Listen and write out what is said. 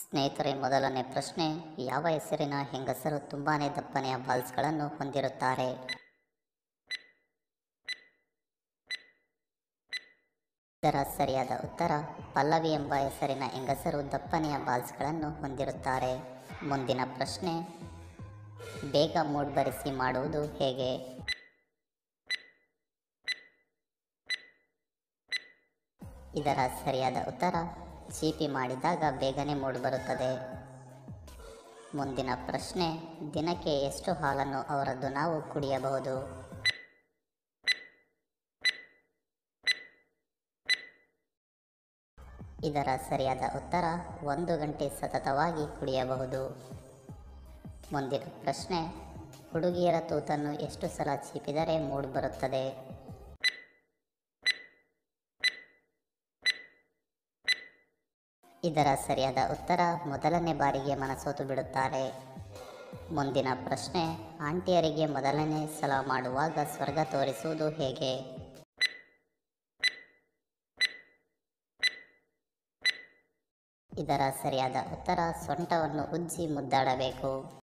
ಸ್ನೇಹಿತರೆ ಮೊದಲನೇ ಪ್ರಶ್ನೆ ಯಾವ ಹೆಸರಿನ ಹೆಂಗಸರು ತುಂಬಾನೇ ದಪ್ಪನೆಯ ಬಾಲ್ಸ್ಗಳನ್ನು ಹೊಂದಿರುತ್ತಾರೆ ಇದರ ಸರಿಯಾದ ಉತ್ತರ ಪಲ್ಲವಿ ಎಂಬ ಹೆಸರಿನ ಹೆಂಗಸರು ದಪ್ಪನೆಯ ಬಾಲ್ಸ್ಗಳನ್ನು ಹೊಂದಿರುತ್ತಾರೆ ಮುಂದಿನ ಪ್ರಶ್ನೆ ಬೇಗ ಮೂಡ್ ಬರೆಸಿ ಮಾಡುವುದು ಹೇಗೆ ಇದರ ಸರಿಯಾದ ಉತ್ತರ ಚೀಪಿ ಮಾಡಿದಾಗ ಬೇಗನೆ ಮೂಡ್ ಬರುತ್ತದೆ ಮುಂದಿನ ಪ್ರಶ್ನೆ ದಿನಕ್ಕೆ ಎಷ್ಟು ಹಾಲನ್ನು ಅವರದ್ದು ನಾವು ಕುಡಿಯಬಹುದು ಇದರ ಸರಿಯಾದ ಉತ್ತರ ಒಂದು ಗಂಟೆ ಸತತವಾಗಿ ಕುಡಿಯಬಹುದು ಮುಂದಿನ ಪ್ರಶ್ನೆ ಹುಡುಗಿಯರ ತೂತನ್ನು ಎಷ್ಟು ಸಲ ಚೀಪಿದರೆ ಮೂಡ್ ಬರುತ್ತದೆ ಇದರ ಸರಿಯಾದ ಉತ್ತರ ಮೊದಲನೇ ಬಾರಿಗೆ ಮನಸೋತು ಬಿಡುತ್ತಾರೆ ಮುಂದಿನ ಪ್ರಶ್ನೆ ಆಂಟಿಯರಿಗೆ ಮೊದಲನೇ ಸಲ ಮಾಡುವಾಗ ಸ್ವರ್ಗ ತೋರಿಸುವುದು ಹೇಗೆ ಇದರ ಸರಿಯಾದ ಉತ್ತರ ಸೊಂಟವನ್ನು ಉಜ್ಜಿ ಮುದ್ದಾಡಬೇಕು